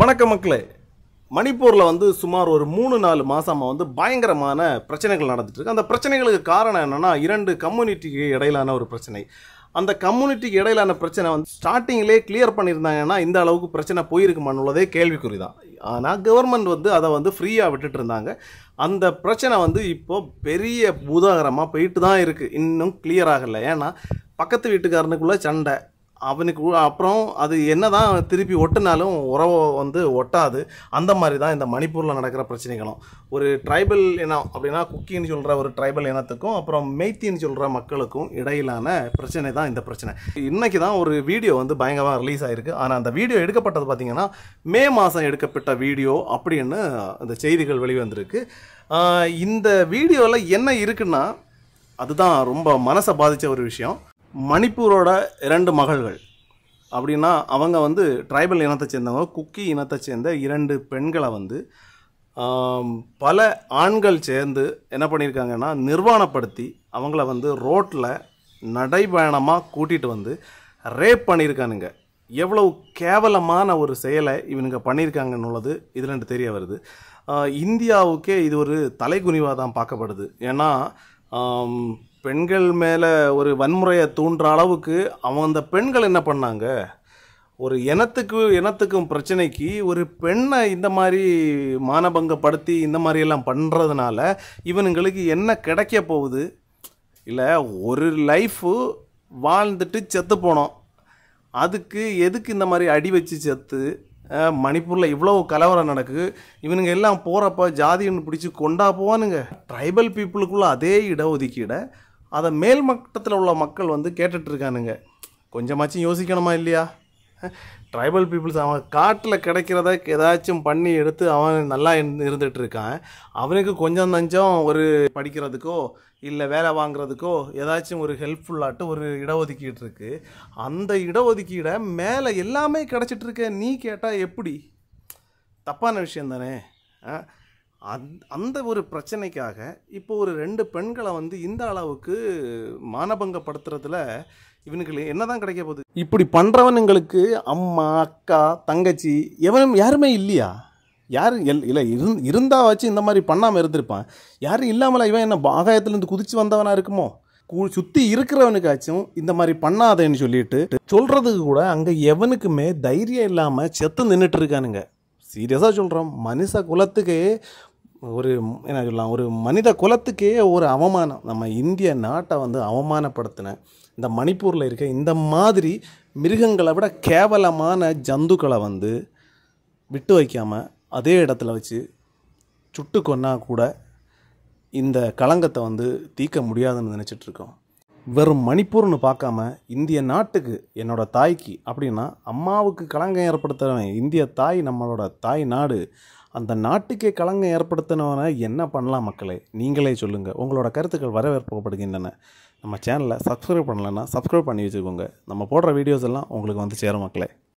வணக்கம் மக்களே மணிப்பூரில் வந்து சுமார் ஒரு மூணு நாலு மாசமா வந்து பயங்கரமான பிரச்சனைகள் நடந்துட்டு இருக்கு அந்த பிரச்சனைகளுக்கு காரணம் என்னன்னா இரண்டு கம்யூனிட்டிக்கு இடையிலான ஒரு பிரச்சனை அந்த கம்யூனிட்டிக்கு இடையிலான பிரச்சனை வந்து ஸ்டார்டிங்லேயே கிளியர் பண்ணியிருந்தாங்கன்னா இந்த அளவுக்கு பிரச்சனை போயிருக்குமான்னுள்ளதே கேள்விக்குறி தான் ஆனால் கவர்மெண்ட் வந்து அதை வந்து ஃப்ரீயாக விட்டுட்டு இருந்தாங்க அந்த பிரச்சனை வந்து இப்போ பெரிய பூதாகரமாக போயிட்டு தான் இருக்குது இன்னும் கிளியர் ஆகலை ஏன்னா பக்கத்து வீட்டுக்காரனுக்குள்ள சண்டை அவனுக்கு உ- அப்புறம் அது என்னதான் திருப்பி ஒட்டுனாலும் உறவு வந்து ஒட்டாது அந்த மாதிரி தான் இந்த மணிப்பூரில் நடக்கிற பிரச்சனைகளும் ஒரு ட்ரைபல் இனம் அப்படின்னா குக்கின்னு சொல்கிற ஒரு ட்ரைபல் இனத்துக்கும் அப்புறம் மெய்த்தின்னு சொல்கிற மக்களுக்கும் இடையிலான பிரச்சனை தான் இந்த பிரச்சனை இன்னைக்கு தான் ஒரு வீடியோ வந்து பயங்கரமாக ரிலீஸ் ஆயிருக்கு ஆனால் அந்த வீடியோ எடுக்கப்பட்டது பார்த்தீங்கன்னா மே மாதம் எடுக்கப்பட்ட வீடியோ அப்படின்னு அந்த செய்திகள் வெளிவந்திருக்கு ஆஹ் இந்த வீடியோவில் என்ன இருக்குன்னா அதுதான் ரொம்ப மனசை பாதித்த ஒரு விஷயம் மணிப்பூரோட இரண்டு மகள்கள் அப்படின்னா அவங்க வந்து ட்ரைபல் இனத்தை சேர்ந்தவங்க குக்கி இனத்தை சேர்ந்த இரண்டு பெண்களை வந்து ஆம், பல ஆண்கள் சேர்ந்து என்ன பண்ணியிருக்காங்கன்னா நிர்வாணப்படுத்தி அவங்கள வந்து ரோட்டில் நடைபயணமாக கூட்டிகிட்டு வந்து ரேப் பண்ணியிருக்கானுங்க எவ்வளவு கேவலமான ஒரு செயலை இவனுங்க பண்ணியிருக்காங்கன்னுள்ளது இதுல தெரிய வருது ஆஹ் இந்தியாவுக்கே இது ஒரு தலைகுனிவாக தான் பார்க்கப்படுது ஏன்னா ஆம், பெண்கள் மேலே ஒரு வன்முறையை தூண்டுற அளவுக்கு அவங்க அந்த பெண்கள் என்ன பண்ணாங்க ஒரு இனத்துக்கு இனத்துக்கும் பிரச்சனைக்கு ஒரு பெண்ணை இந்த மாதிரி மானபங்கப்படுத்தி இந்த மாதிரி எல்லாம் பண்ணுறதுனால இவனுங்களுக்கு என்ன கிடைக்க போகுது இல்லை ஒரு லைஃபு வாழ்ந்துட்டு செத்து போனோம் அதுக்கு எதுக்கு இந்த மாதிரி அடி வச்சு செத்து அஹ், மணிப்பூரில் இவ்வளோ கலவரம் நடக்குது இவனுங்க எல்லாம் போகிறப்ப ஜாதின்னு பிடிச்சி கொண்டா போவானுங்க ட்ரைபல் பீப்புளுக்குள்ள அதே இடஒதுக்கீடை அதை மேல் மட்டத்தில் உள்ள மக்கள் வந்து கேட்டுட்டு இருக்கானுங்க கொஞ்சமாச்சும் யோசிக்கணுமா இல்லையா ட்ரைபல் பீப்புள்ஸ் அவன் காட்டில் கிடைக்கிறத ஏதாச்சும் பண்ணி எடுத்து அவன் நல்லா இருந்து- இருந்துட்டு இருக்கான் அவனுக்கு கொஞ்சம் நஞ்சம் ஒரு படிக்கிறதுக்கோ இல்லை வேலை வாங்குறதுக்கோ ஏதாச்சும் ஒரு ஹெல்ப்ஃபுல்லாட்டு ஒரு இடஒதுக்கீடு இருக்குது அந்த இடஒதுக்கீடை மேலே எல்லாமே கிடச்சிட்டு இருக்க நீ கேட்டால் எப்படி தப்பான விஷயம் தானே அந்- அந்த ஒரு பிரச்சனைக்காக இப்போ ஒரு ரெண்டு பெண்களை வந்து இந்த அளவுக்கு மானபங்கப்படுத்துறதுல இவனுக்கு என்னதான் கிடைக்க போகுது இப்படி பண்ணுறவனுங்களுக்கு அம்மா அக்கா தங்கச்சி எவனும் யாருமே இல்லையா யார் எல் இல்லை இருந் இருந்தா வச்சு இந்த மாதிரி பண்ணாமல் இருந்திருப்பான் யாரும் இல்லாமல இவன் என்ன ஆகாயத்துலேருந்து குதிச்சு வந்தவனா இருக்குமோ கூ சுற்றி இருக்கிறவனுக்காச்சும் இந்த மாதிரி பண்ணாதேன்னு சொல்லிட்டு சொல்கிறதுக்கு கூட அங்கே எவனுக்குமே தைரியம் இல்லாமல் செத்து நின்றுட்டு இருக்கானுங்க சீரியஸாக சொல்கிறோம் மனுஷ குலத்துக்கே ஒரு என்ன சொல்லலாம் ஒரு மனித குலத்துக்கே ஒரு அவமானம் நம்ம இந்திய நாட்டை வந்து அவமானப்படுத்தின இந்த மணிப்பூரில் இருக்க இந்த மாதிரி மிருகங்களை விட கேவலமான ஜந்துக்களை வந்து விட்டு வைக்காமல் அதே இடத்துல வச்சு சுட்டு கொன்னா கூட இந்த களங்கத்தை வந்து தீர்க்க முடியாதுன்னு நினச்சிட்டு இருக்கோம் வெறும் மணிப்பூர்னு பார்க்காம இந்திய நாட்டுக்கு என்னோட தாய்க்கு அப்படின்னா அம்மாவுக்கு களங்கம் ஏற்படுத்துறவன் இந்திய தாய் நம்மளோட தாய் நாடு அந்த நாட்டுக்கே களங்கம் ஏற்படுத்தினவனை என்ன பண்ணலாம் மக்களே நீங்களே சொல்லுங்கள் உங்களோட கருத்துக்கள் வரவேற்பப்படுகின்றன நம்ம சேனலை சப்ஸ்கிரைப் பண்ணலைன்னா சப்ஸ்கிரைப் பண்ணி வச்சுக்கோங்க நம்ம போடுற வீடியோஸ் எல்லாம் உங்களுக்கு வந்து சேரும் மக்களே